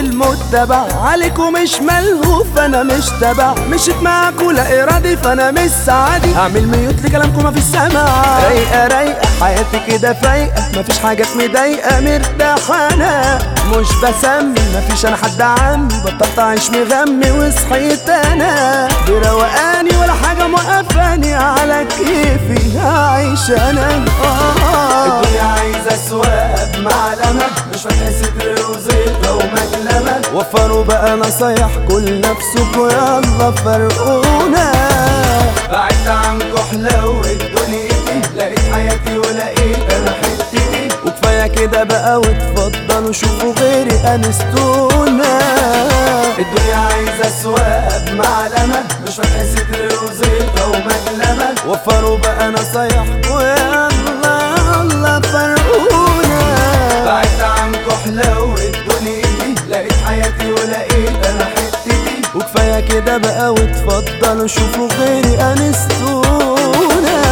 المتبع عليكم مش ملهوف انا مش تبع مشيت معاكوا لا ارادي فانا مش سعادي هعمل ميوت لكلامكم ما في السماع رايقه رايقه حياتي كده فايقه مفيش حاجات مضايقه مرتاحه انا مش بسمي مفيش انا حد عمي بطلت اعيش مغمي وصحيت انا بروقاني ولا حاجه موقفاني على كيفي هعيش انا آه. الدنيا عايزة سواب معلمة مش فاتحة ستر وزيطة ومجلمة وفروا بقى نصايح كل نفسكوا يلا فرقونا بعدت عن كحلة ودنيتي لقيت حياتي ولقيت انا حتتي وكفايه كده بقى واتفضلوا شوفوا غيري انستونا الدنيا عايزة سواب معلمة مش فاتحة ستر وزيطة ومجلمة وفروا بقى نصايح ويلا يلا فرقونا بعدت عن كحلة ودنيتي لقيت حياتي ولقيت انا حتتي وكفايه كده بقى واتفضلوا شوفوا غيري انستونا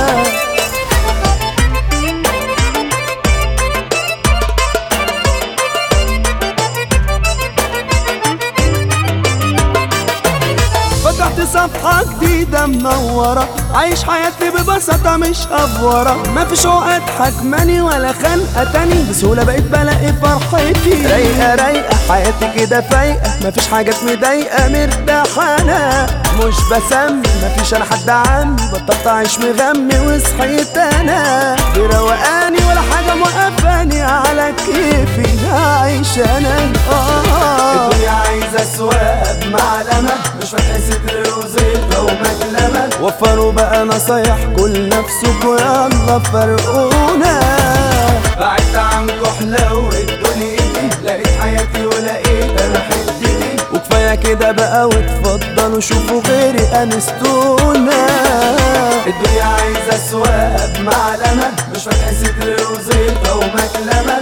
فتحت صفحة جديدة منورة عايش حياتي ببساطة مش أفورة مفيش عقد حكماني ولا خنقة تاني بسهولة بقيت بلاقي فرحتي رايقة رايقة حياتي كده فايقة مفيش حاجات مضايقة مرتاحة أنا مش بسمي مفيش أنا حد عمي بطلت أعيش مغمي وصحيت أنا بروقاني ولا حاجة موقفاني على كيفي هعيش أنا آه الدنيا عايزة سواب معلمة مش فاتحة ستر وزيطة ومجلمة وفروا بقى نصايح كل نفسكوا يلا فرقونا بعدت عن كحلة ودنيتي لقيت حياتي ولقيت انا حتتي وكفايه كده بقى واتفضلوا شوفوا غيري انستونا الدنيا عايزة سواب معلمة مش فاتحة ستر وزيطة ومجلمة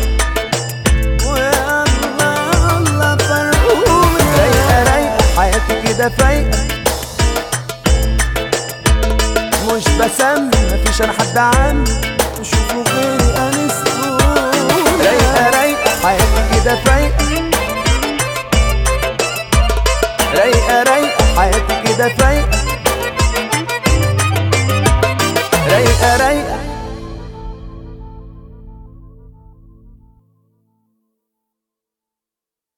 ويلا يلا فرقونا رايقه رايقه حياتي كده فايقه مش بسمي مفيش انا حد عمي شوفوا غيري انستونا رايقه رايقه حياتي كده فايقه رايقه رايقه حياتي كده فايقه رايقه رايقه